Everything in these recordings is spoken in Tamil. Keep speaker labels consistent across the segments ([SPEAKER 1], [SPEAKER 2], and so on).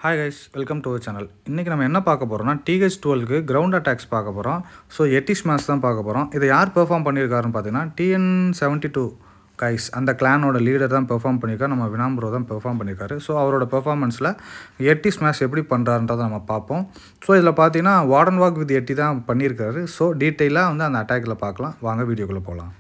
[SPEAKER 1] hi guys welcome to channel இன்றைக்கி நம்ம என்ன பார்க்க போகிறோம்னா டிஹெச் டுவெல்க்கு கிரவுண்ட் அட்டாக்ஸ் பார்க்க போகிறோம் ஸோ எட்டிஸ் மேட்ச் தான் பார்க்க போகிறோம் இதை யார் பெர்ஃபார்ம் பண்ணியிருக்காருன்னு பார்த்தீங்கன்னா டிஎன் செவன்ட்டி டூ கைஸ் அந்த கிளானோட லீடர் தான் பெர்ஃபார்ம் பண்ணியிருக்காரு நம்ம வினாம்ப்ரோ தான் பெர்ஃபார்ம் பண்ணியிருக்காரு ஸோ அவரோட பெர்ஃபார்மன்ஸில் எட்டி ஸ்மாஷ் எப்படி பண்ணுறாருன்றதை நம்ம பார்ப்போம் ஸோ இதில் பார்த்தீங்கன்னா வார்டன் வாக் வித் எட்டி தான் பண்ணியிருக்காரு ஸோ டீட்டெயிலாக வந்து அந்த அட்டாக்கில் பார்க்கலாம் வாங்க வீடியோக்குள்ளே போகலாம்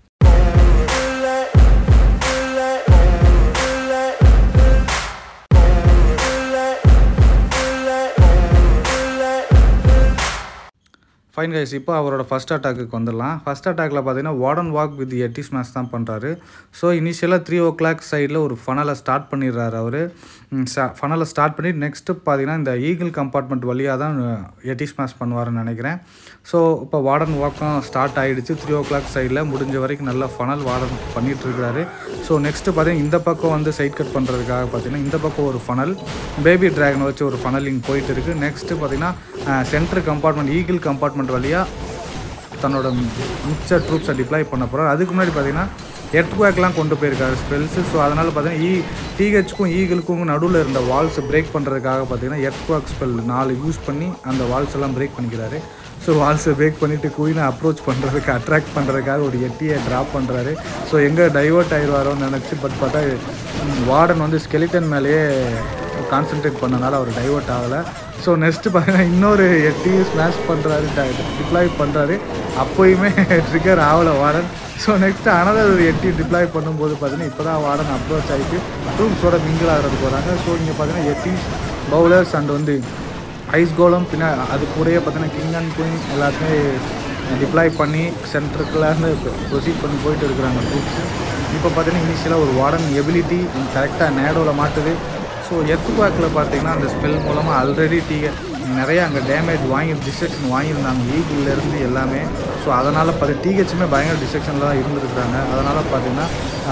[SPEAKER 1] ஃபைன் கைஸ் இப்போ அவரோட ஃபஸ்ட் அட்டாக்குக்கு வந்துடலாம் ஃபஸ்ட் அட்டாக்கில் பார்த்தீங்கன்னா warden walk with yeti smash தான் பண்ணுறாரு ஸோ இனிஷியலாக த்ரீ ஓ கிளாக் சைடில் ஒரு ஃபனலை ஸ்டார்ட் பண்ணிடுறாரு அவர் ஃபனலை ஸ்டார்ட் பண்ணி நெக்ஸ்ட்டு பார்த்தீங்கன்னா இந்த ஈகிள் கம்பார்ட்மெண்ட் வழியாக தான் எட்டி ஸ்மாஷ் பண்ணுவாருன்னு நினைக்கிறேன் ஸோ இப்போ வார்டன் வாக்கும் ஸ்டார்ட் ஆகிடுச்சு த்ரீ ஓ கிளாக் சைடில் முடிஞ்ச வரைக்கும் நல்ல ஃபனல் வார்டன் பண்ணிகிட்டு இருக்கிறாரு ஸோ நெக்ஸ்ட்டு பார்த்தீங்கன்னா இந்த பக்கம் வந்து சைட் கட் பண்ணுறதுக்காக பார்த்தீங்கன்னா இந்த பக்கம் ஒரு ஃபனல் பேபி ட்ராகன் வச்சு ஒரு ஃபனலிங் போயிட்டு இருக்குது நெக்ஸ்ட்டு பார்த்தீங்கன்னா சென்ட்ரு கம்பார்ட்மெண்ட் ஈகிள் கம்பார்ட்மெண்ட் வழியாக தன்னோட மிச்ச ட்ரூப்ஸை டிப்ளாய் பண்ண போகிறார் அதுக்கு முன்னாடி பார்த்தீங்கன்னா எர்த்குவேக்லாம் கொண்டு போயிருக்காரு ஸ்பெல்ஸு ஸோ அதனால் பார்த்தீங்கன்னா ஈ டிஹெச்க்கும் ஈகிளுக்கும் நடுவில் இருந்த வால்ஸை பிரேக் பண்ணுறதுக்காக பார்த்தீங்கன்னா எர்த்குவேக் ஸ்பெல் நாலு யூஸ் பண்ணி அந்த வால்ஸ் எல்லாம் பிரேக் பண்ணிக்கிறாரு ஸோ வால்ஸை பிரேக் பண்ணிவிட்டு குயினை அப்ரோச் பண்ணுறதுக்கு அட்ராக்ட் பண்ணுறதுக்காக ஒரு எட்டியை ட்ராப் பண்ணுறாரு ஸோ எங்கே டைவர்ட் ஆயிடுவாரோன்னு நினச்சி பட் பார்த்தா வார்டன் வந்து ஸ்கெலிட்டன் மேலேயே கான்சென்ட்ரேட் பண்ணனால அவர் டைவர்ட் ஆகலை ஸோ நெக்ஸ்ட்டு பார்த்தீங்கன்னா இன்னொரு எட்டியும் ஸ்மாஷ் பண்ணுறாரு டிப்ளாய் பண்ணுறாரு அப்போயுமே ட்ரிகர் ஆகலை வார்டன் ஸோ நெக்ஸ்ட்டு அனதர் ஒரு எட்டி டிப்ளாய் பண்ணும்போது பார்த்தீங்கன்னா இப்போ தான் வார்டன் அப்ரோச் ஆகிட்டு ட்ரூப்ஸோட மிங்கிள் ஆகிறதுக்கு வராங்க ஸோ இங்கே பார்த்தீங்கன்னா எட்டி பவுலர்ஸ் அண்ட் வந்து ஐஸ் கோலம் பின்ன அது கூடயே பார்த்தீங்கன்னா கிங் அண்ட் குயின் எல்லாத்தையுமே டிப்ளாய் பண்ணி சென்டருக்குள்ளேருந்து ப்ரொசீட் பண்ணி போயிட்டு இருக்கிறாங்க ட்ரூப்ஸு இப்போ பார்த்தீங்கன்னா இனிஷியலாக ஒரு வார்டன் எபிலிட்டி கரெக்டாக நேடோவில் மாட்டுது ஸோ எர்த்துக்வாக்கில் பார்த்தீங்கன்னா அந்த ஸ்பெல் மூலமாக ஆல்ரெடி டீ நிறைய அங்கே டேமேஜ் வாங்கி டிஸ்ட்ரக்ஷன் வாங்கியிருந்தாங்க ஈகிள்லேருந்து எல்லாமே ஸோ அதனால் பார்த்து டிஹெச்சுமே பயங்கர டிஸ்ட்ரக்ஷனில் தான் இருந்துருக்குறாங்க அதனால் பார்த்தீங்கன்னா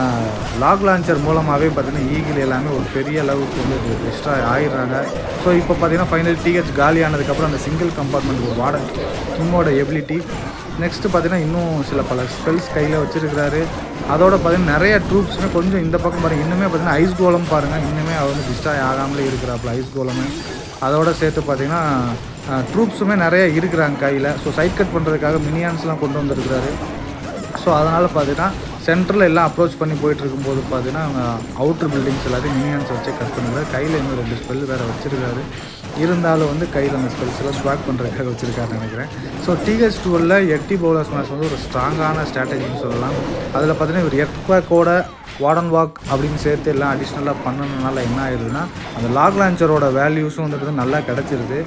[SPEAKER 1] லாக் லான்ச்சர் மூலமாகவே பார்த்தீங்கன்னா ஈகிள் எல்லாமே ஒரு பெரிய அளவுக்கு வந்து எக்ஸ்ட்ரா ஆயிடுறாங்க ஸோ இப்போ பார்த்தீங்கன்னா ஃபைனல் டிஹெச் காலி ஆனதுக்கப்புறம் அந்த சிங்கிள் கம்பார்ட்மெண்ட் ஒரு வார்டன் கிங்கோட எபிலிட்டி நெக்ஸ்ட்டு பார்த்தீங்கன்னா இன்னும் சில பல ஸ்பெல்ஸ் கையில் வச்சுருக்கிறாரு அதோட பார்த்தீங்கன்னா நிறைய ட்ரூப்ஸுமே கொஞ்சம் இந்த பக்கம் பாருங்கள் இன்னுமே பார்த்தீங்கன்னா ஐஸ் கோலம் பாருங்கள் இன்னுமே அவர் வந்து டிஸ்ட்ராய் ஆகாமலே இருக்கிறாப்புல ஐஸ் கோலமே அதோட சேர்த்து பார்த்தீங்கன்னா ட்ரூப்ஸுமே நிறைய இருக்கிறாங்க கையில் ஸோ சைட் கட் பண்ணுறதுக்காக மினியான்ஸ்லாம் கொண்டு வந்திருக்கிறாரு ஸோ அதனால் பார்த்தீங்கன்னா சென்டரில் எல்லாம் அப்ரோச் பண்ணி போயிட்டு இருக்கும்போது பார்த்தீங்கன்னா அவங்க அவுட்ரு பில்டிங்ஸ் எல்லாத்தையும் மினியான்ஸ் வச்சு கட் பண்ணுறாரு கையில் இன்னும் ரெண்டு ஸ்பெல் வேறு வச்சுருக்காரு இருந்தாலும் வந்து கையில் அந்த ஸ்பெல்ஸ்லாம் ஸ்வாக் பண்ணுறதுக்காக வச்சுருக்காருன்னு நினைக்கிறேன் ஸோ டிஹெச் டுவெலில் எட்டி பவுலர்ஸ் மேட்ச் வந்து ஒரு ஸ்ட்ராங்கான ஸ்ட்ராட்டஜின்னு சொல்லலாம் அதில் பார்த்தீங்கன்னா ஒரு எர்த்குவாக்கோட வார்டன் வாக் அப்படின்னு சேர்த்து எல்லாம் அடிஷ்னலாக பண்ணணுனால என்ன ஆயிடுதுன்னா அந்த லாக் லான்ச்சரோட வேல்யூஸும் வந்துட்டு நல்லா கிடச்சிருது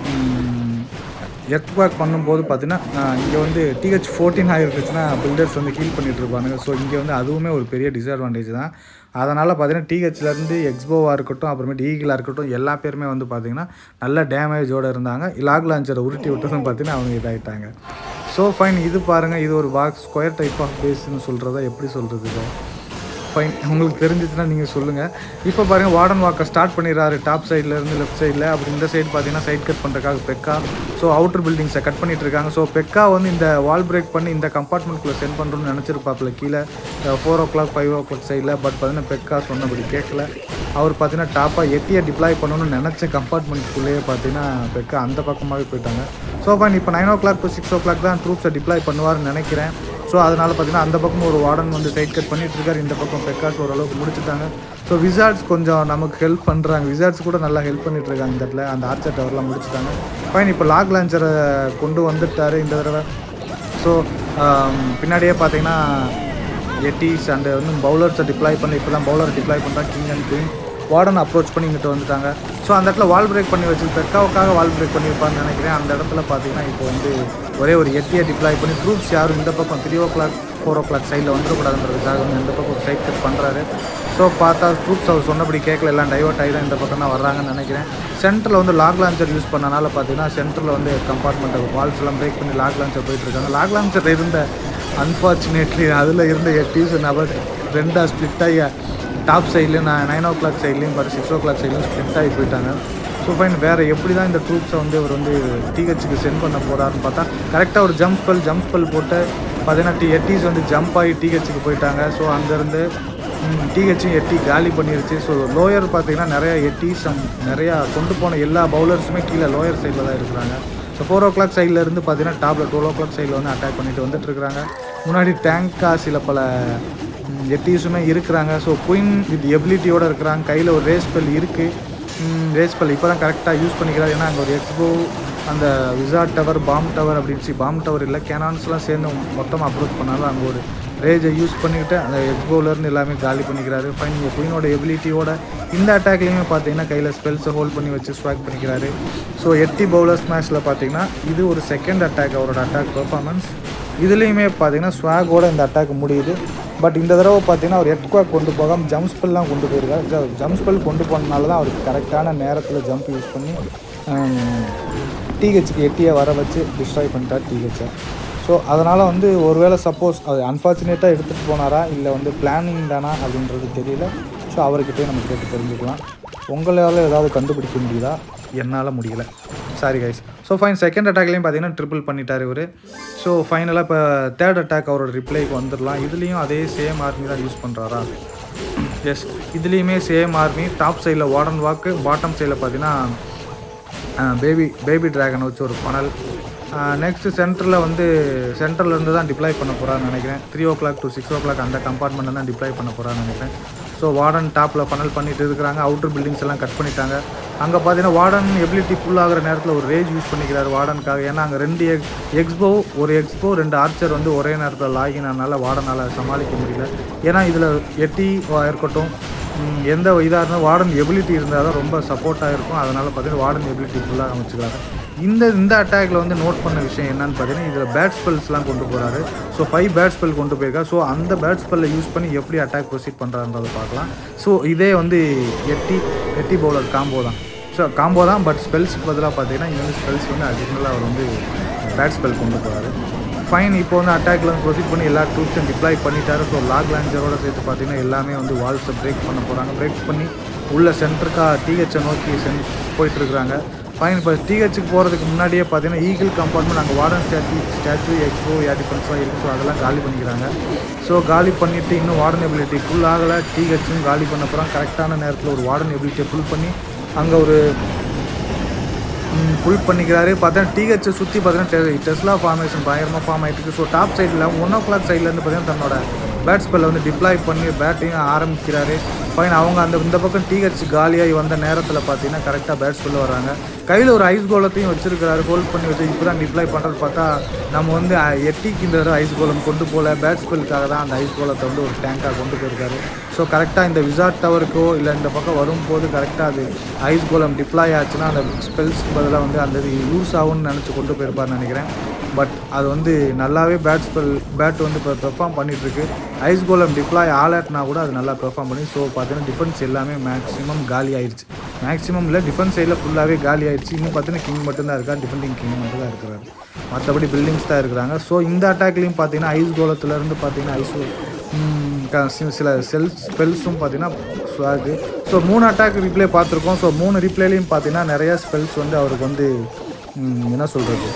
[SPEAKER 1] எர்த்குவாக் பண்ணும்போது பார்த்தீங்கன்னா இங்கே வந்து டிஹெச் ஃபோர்டீன் ஆகிருந்துச்சுன்னா பில்டர்ஸ் வந்து ஹீல் பண்ணிகிட்டு இருப்பானுங்க ஸோ இங்கே வந்து அதுவுமே ஒரு பெரிய டிஸ்அட்வான்டேஜ் தான் அதனால் பார்த்தீங்கன்னா டிஹெச்லேருந்து எக்ஸ்போவாக இருக்கட்டும் அப்புறமேட்டு ஈகிளாக இருக்கட்டும் எல்லா பேருமே வந்து பார்த்திங்கன்னா நல்ல டேமேஜோடு இருந்தாங்க லாக் லான்ச்சரை உருட்டி விட்டதும் பார்த்தீங்கன்னா அவங்க இதாகிட்டாங்க ஸோ ஃபைன் இது பாருங்கள் இது ஒரு பாக்ஸ் ஸ்கொயர் டைப் ஆஃப் பேஸ்ன்னு சொல்கிறத எப்படி சொல்கிறது ஃபைன் உங்களுக்கு தெரிஞ்சிச்சுன்னா நீங்கள் சொல்லுங்கள் இப்போ பாருங்கள் வார்டன் வாக்கை ஸ்டார்ட் பண்ணிடுறாரு டாப் சைட்லேருந்து லெஃப்ட் சைடில் அப்படி இந்த சைடு பார்த்தீங்கன்னா சைட் கட் பண்ணுறதுக்காக பெக்கா ஸோ அவுட்டர் பில்டிங்ஸை கட் பண்ணிட்டு இருக்காங்க ஸோ பெக்கா வந்து இந்த வால் பிரேக் பண்ணி இந்த கம்பார்ட்மெண்ட்குள்ளே சென்ட் பண்ணுறோன்னு நினச்சிருப்பாப்புல கீழே four o'clock five o'clock சைடில் பட் பார்த்தீங்கன்னா பெக்கா சொன்னபடி கேட்கல அவர் பார்த்தீங்கன்னா டாப்பாக எட்டியை டிப்ளாய் பண்ணணும்னு நினச்ச கம்பார்ட்மெண்ட்டுக்குள்ளேயே பார்த்தீங்கன்னா பெக்கா அந்த பக்கமாகவே போயிட்டாங்க ஸோ ஃபைன் இப்போ nine o'clock to six o'clock தான் ட்ரூப்ஸை டிப்ளாய் பண்ணுவார்னு நினைக்கிறேன் ஸோ அதனால் பார்த்தீங்கன்னா அந்த பக்கம் ஒரு வார்டன் வந்து சைட் கட் பண்ணிட்டு இருக்காரு இந்த பக்கம் பெக்காஸ் ஓரளவுக்கு முடிச்சுட்டாங்க ஸோ விசார்ட்ஸ் கொஞ்சம் நமக்கு ஹெல்ப் பண்ணுறாங்க விசார்ட்ஸ் கூட நல்லா ஹெல்ப் பண்ணிட்டு இருக்காங்க இந்த இடத்துல அந்த ஆர்ச்சர் டவர்லாம் முடிச்சுட்டாங்க ஃபைன் இப்போ லாக் லான்ச்சரை கொண்டு வந்துட்டாரு இந்த தடவை ஸோ பின்னாடியே பார்த்தீங்கன்னா எட்டிஸ் அண்டு வந்து பவுலர்ஸை டிப்ளாய் பண்ணி இப்போ தான் பவுலர் டிப்ளாய் பண்ணுறாங்க king and queen warden approach பண்ணி இங்கிட்ட வந்துட்டாங்க ஸோ அந்த இடத்துல வால் பிரேக் பண்ணி வச்சு பெக்காவுக்காக வால் பிரேக் பண்ணியிருப்பான்னு நினைக்கிறேன் அந்த இடத்துல பார்த்தீங்கன்னா இப்போ வந்து ஒரே ஒரு எட்டியை டிப்ளாய் பண்ணி ட்ரூப்ஸ் யாரும் இந்த பக்கம் three o'clock four o'clock சைடில் வந்துடக்கூடாதுன்றதுக்காக வந்து இந்த பக்கம் ஒரு சைட் கட் பண்ணுறாரு ஸோ பார்த்தா ட்ரூப்ஸ் அவர் சொன்னபடி கேட்கல எல்லாம் டைவர்ட் ஆகி தான் இந்த பக்கம் தான் வர்றாங்கன்னு நினைக்கிறேன் சென்டரில் வந்து லாக் லான்ச்சர் யூஸ் பண்ணனால பார்த்தீங்கன்னா சென்டரில் வந்து கம்பார்ட்மெண்ட்டை வால்ஸ் எல்லாம் பிரேக் பண்ணி லாக் லான்ச்சர் போயிட்டு இருக்காங்க லாக் லான்ச்சர் இருந்த அன்ஃபார்ச்சுனேட்லி அதில் இருந்த எட்டிஸ் நபர் ரெண்டாக ஸ்ப்ளிட் ஆகி டாப் சைட்லேயும் நான் நைன் ஓ கிளாக் சைட்லேயும் பாரு சிக்ஸ் ஓ கிளாக் சைட்லேயும் ஸ்ப்ளிட் ஆகி போயிட்டாங்க ஸோ ஃபைன் வேறு எப்படி தான் இந்த ட்ரூப்ஸை வந்து அவர் வந்து டிஹெச்சுக்கு சென்ட் பண்ண போகிறாருன்னு பார்த்தா கரெக்டாக ஒரு ஜம்ப் ஸ்பெல் ஜம்ப் ஸ்பெல் போட்டு பார்த்தீங்கன்னா டி எட்டிஸ் வந்து ஜம்ப் ஆகி டிஹெச்சுக்கு போயிட்டாங்க ஸோ அங்கேருந்து டிஹெச்சும் எட்டி காலி பண்ணிருச்சு ஸோ லோயர் பார்த்தீங்கன்னா நிறையா எட்டி சம் நிறையா கொண்டு போன எல்லா பவுலர்ஸுமே கீழே லோயர் சைடில் தான் இருக்கிறாங்க ஸோ ஃபோர் ஓ கிளாக் சைடில் இருந்து பார்த்தீங்கன்னா டாப்பில் டுவெல் ஓ கிளாக் சைடில் வந்து அட்டாக் பண்ணிட்டு வந்துட்டு இருக்காங்க முன்னாடி டேங்கா சில பல எட்டீஸுமே இருக்கிறாங்க ஸோ குயின் வித் எபிலிட்டியோட இருக்கிறாங்க கையில் ஒரு ரேஸ் பெல் இருக்குது ரேஸ் பெல் இப்போ தான் கரெக்டாக யூஸ் பண்ணிக்கிறார் ஏன்னா அங்கே ஒரு எக்ஸ்போ அந்த விசார்ட் டவர் பாம் டவர் அப்படின்னு பாம் டவர் இல்லை கேனான்ஸ்லாம் சேர்ந்து மொத்தமாக அப்ரோச் பண்ணாலும் அங்கே ஒரு ரேஜை யூஸ் பண்ணிக்கிட்டு அந்த எக்ஸ்போலேருந்து எல்லாமே காலி பண்ணிக்கிறாரு ஃபைன் இங்கே குயினோட எபிலிட்டியோட இந்த அட்டாக்லேயுமே பார்த்தீங்கன்னா கையில் ஸ்பெல்ஸை ஹோல்ட் பண்ணி வச்சு ஸ்வாக் பண்ணிக்கிறாரு ஸோ எட்டி பவுலர் ஸ்மேஷில் பார்த்தீங்கன்னா இது ஒரு செகண்ட் அட்டாக் அவரோட அட்டாக் பெர்ஃபார்மன்ஸ் இதுலேயுமே பார்த்தீங்கன்னா ஸ்வாகோட இந்த அட்டாக் முடியுது பட் இந்த தடவை பார்த்தீங்கன்னா அவர் எட்குவாக் கொண்டு போகாமல் ஜம்ப் ஸ்பெல்லாம் கொண்டு போயிருக்காரு ஜம்ப் ஸ்பெல் கொண்டு போனனால தான் அவருக்கு கரெக்டான நேரத்தில் ஜம்ப் யூஸ் பண்ணி டிஹெச்சுக்கு எட்டியை வர வச்சு டிஸ்ட்ராய் பண்ணிட்டார் டிஹெச்சை ஸோ அதனால் வந்து ஒருவேளை சப்போஸ் அது அன்ஃபார்ச்சுனேட்டாக எடுத்துகிட்டு போனாரா இல்லை வந்து பிளானிங் தானா அப்படின்றது தெரியல ஸோ அவர்கிட்டயே நம்ம கேட்டு தெரிஞ்சுக்கலாம் உங்களால் ஏதாவது கண்டுபிடிக்க முடியுதா என்னால் முடியல sorry guys so fine second அட்டாக்லேயும் பார்த்தீங்கன்னா ட்ரிபிள் பண்ணிட்டார் இவர் ஸோ ஃபைனலாக இப்போ தேர்ட் அட்டாக் அவரோட ரிப்ளைக்கு வந்துடலாம் இதுலேயும் அதே சேம் ஆர்மி தான் யூஸ் பண்ணுறாரா எஸ் இதுலேயுமே சேம் ஆர்மி டாப் சைடில் வார்டன் வாக்கு பாட்டம் சைடில் பார்த்தீங்கன்னா பேபி பேபி ட்ராகன் வச்சு ஒரு பனல் நெக்ஸ்ட்டு சென்டரில் வந்து சென்டரில் இருந்து தான் டிப்ளாய் பண்ண போகிறான்னு நினைக்கிறேன் three o'clock to six o'clock அந்த கம்பார்ட்மெண்ட்டில் தான் டிப்ளாய் பண்ண போகிறான்னு நினைக்கிறேன் ஸோ வார்டன் டாப்பில் ஃபனல் பண்ணிட்டு இருக்கிறாங்க அவுட்டர் பில்டிங்ஸ் எல்லாம் கட் பண்ணிட்டாங்க அங்கே பார்த்தீங்கன்னா வார்டன் எபிலிட்டி ஃபுல் ஆகிற நேரத்தில் ஒரு ரேஜ் யூஸ் பண்ணிக்கிறாரு வார்டனுக்காக ஏன்னா அங்கே ரெண்டு எக் எக்ஸ்போ ஒரு எக்ஸ்போ ரெண்டு ஆர்ச்சர் வந்து ஒரே நேரத்தில் லாகின் ஆனால வார்டனால் சமாளிக்க முடியல ஏன்னா இதில் எட்டி இருக்கட்டும் ம், எந்த இதாக இருந்தாலும் வார்டன் எபிலிட்டி இருந்தால் தான் ரொம்ப சப்போர்ட்டாக இருக்கும் அதனால் பார்த்தீங்கன்னா வார்டன் எபிலிட்டி ஃபுல்லாக அமைச்சுக்கிறாங்க இந்த இந்த அட்டாக்ல வந்து நோட் பண்ண விஷயம் என்னன்னு பார்த்தீங்கன்னா இதில் பேட் ஸ்பெல்ஸ்லாம் கொண்டு போகிறாரு ஸோ ஃபைவ் பேட் ஸ்பெல் கொண்டு போயிருக்காரு ஸோ அந்த பேட் ஸ்பெல்லை யூஸ் பண்ணி எப்படி அட்டாக் ப்ரொசீட் பண்ணுறான்றதை பார்க்கலாம் ஸோ இதே வந்து எட்டி எட்டி பவுலர் காம்போ தான் ஸோ காம்போ தான் பட் ஸ்பெல்ஸுக்கு பதிலாக பார்த்தீங்கன்னா இந்த வந்து ஸ்பெல்ஸ் வந்து அடிஷ்னலாக அவர் வந்து பேட் ஸ்பெல் கொண்டு போகிறாரு ஃபைன் இப்போ வந்து அட்டாக்ல வந்து ப்ரொசீட் பண்ணி எல்லா டூல்ஸும் டிப்ளாய் பண்ணிட்டாரு ஸோ லாக் லான்ச்சரோட சேர்த்து பார்த்தீங்கன்னா எல்லாமே வந்து வால்ஸை பிரேக் பண்ண போகிறாங்க பிரேக் பண்ணி உள்ள சென்டருக்காக டிஹெச்சை நோக்கி சென் போயிட்டுருக்குறாங்க ஃபைன் இப்போ டிஹெச்சுக்கு போகிறதுக்கு முன்னாடியே பார்த்தீங்கன்னா ஈகிள் கம்பார்ட்மெண்ட் அங்கே warden statue statue xbow air டிஃபென்ஸ்லாம் இருக்குது ஸோ அதெல்லாம் காலி பண்ணிக்கிறாங்க ஸோ காலி பண்ணிவிட்டு இன்னும் வார்டன் எபிலிட்டி ஃபுல் ஆகலை டிஹெச்சும் காலி பண்ண போகிறோம் கரெக்டான நேரத்தில் ஒரு வார்டன் எபிலிட்டியை ஃபுல் பண்ணி அங்கே ஒரு ஃபுல் பண்ணிக்கிறாரு பார்த்தா டிஹெச்சை சுற்றி பார்த்தீங்கன்னா டெஸ்லா ஃபார்மேஷன் பயங்கரமாக ஃபார்ம் ஆகிட்டு இருக்கு ஸோ டாப் சைடில் ஒன் ஓ கிளாக் சைட்லேருந்து பார்த்தீங்கன்னா தன்னோட பேட் ஸ்பெல்லை வந்து டிப்ளாய் பண்ணி பேட்டிங் ஆரம்பிக்கிறாரு ஃபைன் அவங்க அந்த இந்த பக்கம் டிஹெச் காலியாகி வந்த நேரத்தில் பார்த்தீங்கன்னா கரெக்டாக பேட் ஸ்பெல்ல வராங்க கையில் ஒரு ஐஸ் கோலத்தையும் வச்சிருக்கிறாரு ஹோல்ட் பண்ணி வச்சு இப்போ தான் டிப்ளாய் பண்ணுறது பார்த்தா நம்ம வந்து அஹ், எட்டிக்கு இந்த தடவை ஐஸ் கோலம் கொண்டு போகல பேட் ஸ்பெல்லுக்காக தான் அந்த ஐஸ் கோலத்தை வந்து ஒரு டேங்காக கொண்டு போயிருக்காரு ஸோ கரெக்டாக இந்த விசார்ட் டவருக்கோ இல்லை இந்த பக்கம் வரும்போது கரெக்டாக அது ஐஸ் கோலம் டிப்ளாய் ஆச்சுன்னா அந்த ஸ்பெல்ஸ்க்கு பதிலாக வந்து அந்த இது யூஸ் ஆகும்னு நினச்சி கொண்டு போயிருப்பார்னு நினைக்கிறேன் பட் அது வந்து நல்லாவே பேட் ஸ்பெல் பேட் வந்து இப்போ பெர்ஃபார்ம் பண்ணிகிட்ருக்கு ஐஸ் கோலம் டிப்ளாய் ஆலாட்னா கூட அது நல்லா பெர்ஃபார்ம் பண்ணி ஸோ பார்த்தீங்கன்னா டிஃபென்ஸ் எல்லாமே மேக்ஸிமம் காலி ஆயிடுச்சு மேக்ஸிமம் இல்லை டிஃபென்ஸ் சைடில் ஃபுல்லாகவே காலி ஆயிடுச்சு இன்னும் பார்த்தீங்கன்னா கிங் மட்டும்தான் இருக்கா டிஃபெண்டிங் கிங் மட்டும் தான் இருக்கிறாரு மற்றபடி பில்டிங்ஸ் தான் இருக்கிறாங்க ஸோ இந்த அட்டாக்லேயும் பார்த்தீங்கன்னா ஐஸ் கோலத்துலேருந்து பார்த்தீங்கன்னா ஐஸ் ம், க- சி- சில செல் ஸ்பெல்ஸும் பார்த்தீங்கன்னா ஸ்வாகு ஸோ மூணு அட்டாக் ரிப்ளே பார்த்துருக்கோம் ஸோ மூணு ரிப்ளேலையும் பார்த்தீங்கன்னா நிறையா ஸ்பெல்ஸ் வந்து அவருக்கு வந்து ம், என்ன சொல்கிறது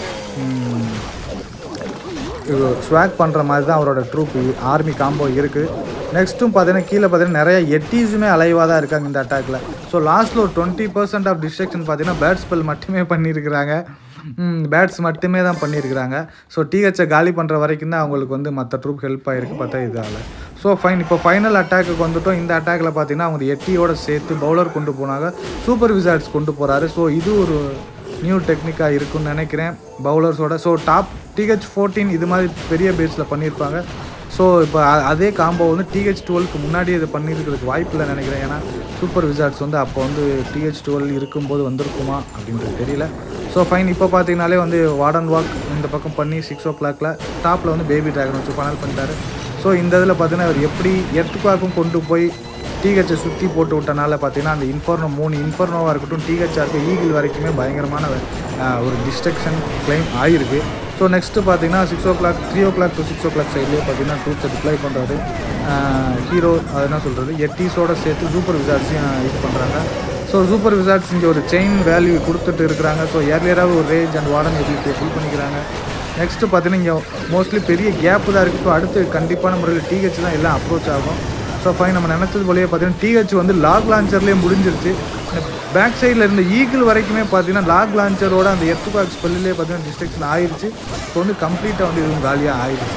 [SPEAKER 1] ஸ்வாக் பண்ணுற மாதிரி தான் அவரோட ட்ரூப் ஆர்மி காம்போ இருக்குது நெக்ஸ்ட்டும் பார்த்தீங்கன்னா கீழே பார்த்தீங்கன்னா நிறைய எட்டீஸுமே அலைவாக தான் இருக்காங்க இந்த அட்டாக்ல ஸோ லாஸ்ட்டில் ஒரு டுவெண்ட்டி பர்சன்ட் ஆஃப் டிஸ்ட்ரக்ஷன் பார்த்தீங்கன்னா பேட் ஸ்பெல் மட்டுமே பண்ணியிருக்கிறாங்க பேட்ஸ் மட்டுமே தான் பண்ணியிருக்கிறாங்க ஸோ டிஹெச்சை காலி பண்ணுற வரைக்கும் தான் அவங்களுக்கு வந்து மற்ற ட்ரூப் ஹெல்ப் ஆகிருக்கு பார்த்தா இதால் ஸோ ஃபைன் இப்போ ஃபைனல் அட்டாக்குக்கு வந்துட்டோம் இந்த அட்டாக்கில் பார்த்தீங்கன்னா அவங்க எட்டியோட சேர்த்து பவுலர் கொண்டு போனாங்க சூப்பர் விசார்ட்ஸ் கொண்டு போகிறாரு ஸோ இது ஒரு நியூ டெக்னிக்காக இருக்கும்னு நினைக்கிறேன் பவுலர்ஸோட ஸோ டாப் டிஹெச் ஃபோர்டீன் இது மாதிரி பெரிய பேஸில் பண்ணியிருப்பாங்க ஸோ இப்போ அ- அதே காம்போ வந்து டிஹெச் டுவெல்க்கு முன்னாடி இது பண்ணியிருக்கிறதுக்கு வாய்ப்பு இல்லை நினைக்கிறேன் ஏன்னா சூப்பர் விசார்ட்ஸ் வந்து அப்போ வந்து டிஹெச் டுவெல் இருக்கும்போது வந்திருக்குமா அப்படின்றது தெரியல ஸோ ஃபைன் இப்போ பார்த்தீங்கனாலே வந்து வார்டன் வாக் இந்த பக்கம் பண்ணி சிக்ஸ் ஓ கிளாக்ல டாப்பில் வந்து பேபி ட்ராகன் வச்சு ஃபனல் பண்ணிட்டாரு ஸோ இந்த இதில் பார்த்தீங்கன்னா அவர் எப்படி எர்த்துக்காக்கும் கொண்டு போய் டிஹெச்சை சுற்றி போட்டு விட்டனால பார்த்தீங்கன்னா அந்த இன்ஃபர்னோ மூணு இன்ஃபர்னோவாக இருக்கட்டும் டிஹெச்சாக இருக்கும் ஈகிள் வரைக்குமே பயங்கரமான ஆஹ், ஒரு டிஸ்ட்ரக்ஷன் கிளைம் ஆகிருக்கு ஸோ நெக்ஸ்ட்டு பார்த்தீங்கன்னா six o'clock three o'clock to six o'clock சைட்லேயே பார்த்தீங்கன்னா ட்ரூப்ஸை டிப்ளை பண்ணுறாரு ஹீரோ அது என்ன சொல்கிறது எட்டீஸோட சேர்த்து சூப்பர் விசார்ட்ஸையும் இது பண்ணுறாங்க ஸோ சூப்பர் விசார்ட்ஸ் இங்கே ஒரு செயின் வேல்யூ கொடுத்துட்டு இருக்கிறாங்க ஸோ ஏர்லியராக ஒரு ரேஞ்ச் அண்ட் வார்டன் எபிலிட்டியை ஃபுல் பண்ணிக்கிறாங்க நெக்ஸ்ட்டு பார்த்தீங்கன்னா இங்கே மோஸ்ட்லி பெரிய கேப் தான் இருக்குது ஸோ அடுத்து கண்டிப்பான முறையில் டிஹெச் தான் எல்லாம் அப்ரோச் ஆகும் ஸோ ஃபைன் நம்ம நினச்சது போலயே பார்த்தீங்கன்னா டிஹெச் வந்து லாக் லான்ச்சர்லேயே முடிஞ்சிருச்சு பேக் சைடில் இருந்த ஈகிள் வரைக்குமே பார்த்தீங்கன்னா லாக் லான்ச்சரோட அந்த எர்த்து பாக் ஸ்பெல்லிலே பார்த்தீங்கன்னா டிஸ்ட்ரக்ஷன் ஆயிடுச்சு இப்போ வந்து கம்ப்ளீட்டாக வந்து இதுவும் காலியாக ஆயிடுச்சு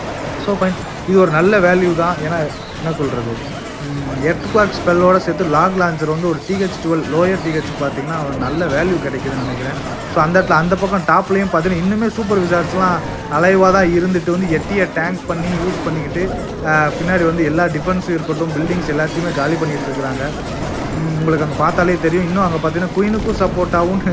[SPEAKER 1] ஸோ ஃபைன் இது ஒரு நல்ல வேல்யூ தான் ஏன்னா என்ன சொல்கிறது எர்த் கிளாக் ஸ்பெல்லோட சேர்த்து லாக் லான்ச்சர் வந்து ஒரு டிஹெச் டுவெல் லோயர் டிஹெச் பார்த்தீங்கன்னா ஒரு நல்ல வேல்யூ கிடைக்குதுன்னு நினைக்கிறேன் ஸோ அந்த இடத்துல அந்த பக்கம் டாப்லேயும் பார்த்தீங்கன்னா இன்னுமே சூப்பர் விசார்ட்ஸ்லாம் அலைவாக தான் இருந்துட்டு வந்து எட்டியை டேங்க் பண்ணி யூஸ் பண்ணிக்கிட்டு ஆஹ், பின்னாடி வந்து எல்லா டிஃபென்ஸும் இருக்கட்டும் பில்டிங்ஸ் எல்லாத்தையுமே காலி பண்ணிட்டு இருக்கிறாங்க உம், உங்களுக்கு அங்கே பார்த்தாலே தெரியும் இன்னும் அங்கே பார்த்தீங்கன்னா குயினுக்கும் சப்போர்ட்டாகவும்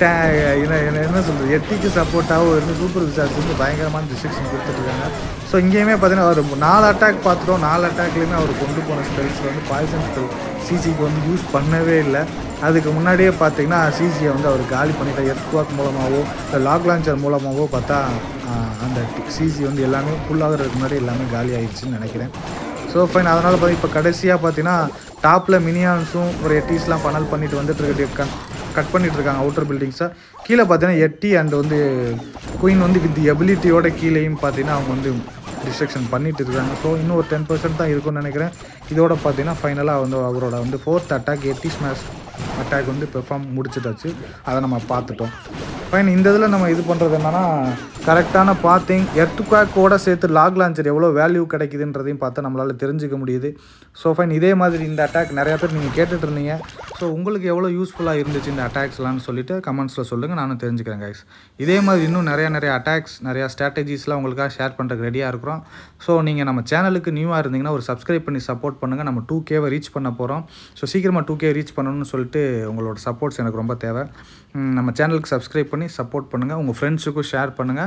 [SPEAKER 1] என்ன என்ன- என்ன சொல்கிறது எட்டிக்கு சப்போர்ட்டாகவும் இருந்து சூப்பர் விசார்ஸ் வந்து பயங்கரமான டிஸ்ட்ரிக்ஷன் கொடுத்துட்ருக்காங்க ஸோ இங்கேயுமே பார்த்தீங்கன்னா அவர் நாலு அட்டாக் பார்த்துட்டோம் நாலு அட்டாக்லேயுமே அவர் கொண்டு போன ஸ்பெல்ஸ் வந்து பாய்சன் ஸ்பெல் சிசிக்கு வந்து யூஸ் பண்ணவே இல்லை அதுக்கு முன்னாடியே பார்த்தீங்கன்னா சிசியை வந்து அவர் காலி பண்ணிட்டார் எர்த்வாக் மூலமாகவோ இல்லை லாக் லான்ச்சர் மூலமாகவோ பார்த்தா ஆஹ், அந்த சிசி வந்து எல்லாமே ஃபுல்லாகிறதுக்கு முன்னாடி எல்லாமே காலி ஆயிடுச்சுன்னு நினைக்கிறேன் ஸோ ஃபைன் அதனால் பார்த்து இப்போ கடைசியாக பார்த்தீங்கன்னா டாப்பில் மினியான்ஸும் ஒரு எட்டிஸ்லாம் பனல் பண்ணிட்டு வந்துட்டு இருக்க கட் கட் பண்ணிட்டு இருக்காங்க அவுட்டர் பில்டிங்ஸை கீழே பார்த்தீங்கன்னா எட்டி அண்ட் வந்து குயின் வந்து வித் எபிலிட்டியோட கீழேயும் பார்த்தீங்கன்னா அவங்க வந்து டிஸ்ட்ரக்ஷன் பண்ணிட்டு இருக்காங்க ஸோ இன்னும் ஒரு டென் பர்சன்ட் தான் இருக்கும்னு நினைக்கிறேன் இதோட பார்த்தீங்கன்னா ஃபைனலாக வந்து அவரோட வந்து fourth attack yeti smash attack வந்து பெர்ஃபார்ம் முடிச்சிட்டாச்சு அதை நம்ம பார்த்துட்டோம் ஃபைன் இந்த இதில் நம்ம இது பண்ணுறது என்னன்னா கரெக்டான பாத்திங் எர்த்துக்வாக்கோட சேர்த்து லாக் லான்ச்சர் எவ்வளோ வேல்யூ கிடைக்குதுன்றதையும் பார்த்து நம்மளால் தெரிஞ்சுக்க முடியுது ஸோ ஃபைன் இதே மாதிரி இந்த அட்டாக் நிறையா பேர் நீங்கள் கேட்டுட்டு இருந்தீங்க ஸோ உங்களுக்கு எவ்வளோ யூஸ்ஃபுல்லாக இருந்துச்சு இந்த அட்டாக்ஸ்லாம்னு சொல்லிட்டு கமெண்ட்ஸில் சொல்லுங்கள் நானும் தெரிஞ்சுக்கிறேன் கைஸ் இதே மாதிரி இன்னும் நிறையா நிறைய அட்டாக்ஸ் நிறையா ஸ்ட்ராட்டஜிஸ்லாம் உங்களுக்காக ஷேர் பண்ணுறதுக்கு ரெடியாக இருக்கிறோம் ஸோ நீங்கள் நம்ம சேனலுக்கு நியூவாக இருந்தீங்கன்னா ஒரு சப்ஸ்கிரைப் பண்ணி சப்போர்ட் பண்ணுங்கள் நம்ம டூ கேவை ரீச் பண்ண போகிறோம் ஸோ சீக்கிரமாக டூ கே ரீச் பண்ணணும்னு சொல்லிட்டு உங்களோட சப்போர்ட்ஸ் எனக்கு ரொம்ப தேவை ம், நம்ம சேனலுக்கு சப்ஸ்கிரைப் பண்ணி சப்போர்ட் பண்ணுங்கள் உங்கள் ஃப்ரெண்ட்ஸுக்கும் ஷேர் பண்ணுங்கள்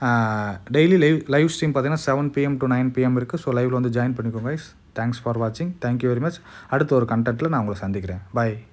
[SPEAKER 1] டெய்லி லைவ் லைவ் ஸ்ட்ரீம் பார்த்தீங்கன்னா seven PM to nine PM இருக்குது ஸோ லைவில் வந்து ஜாயின் பண்ணிக்கோங்க கைஸ் தேங்க்ஸ் ஃபார் வாட்சிங் தேங்க்யூ வெரி மச் அடுத்த ஒரு கண்டென்ட்டில் நான் உங்களை சந்திக்கிறேன் பாய்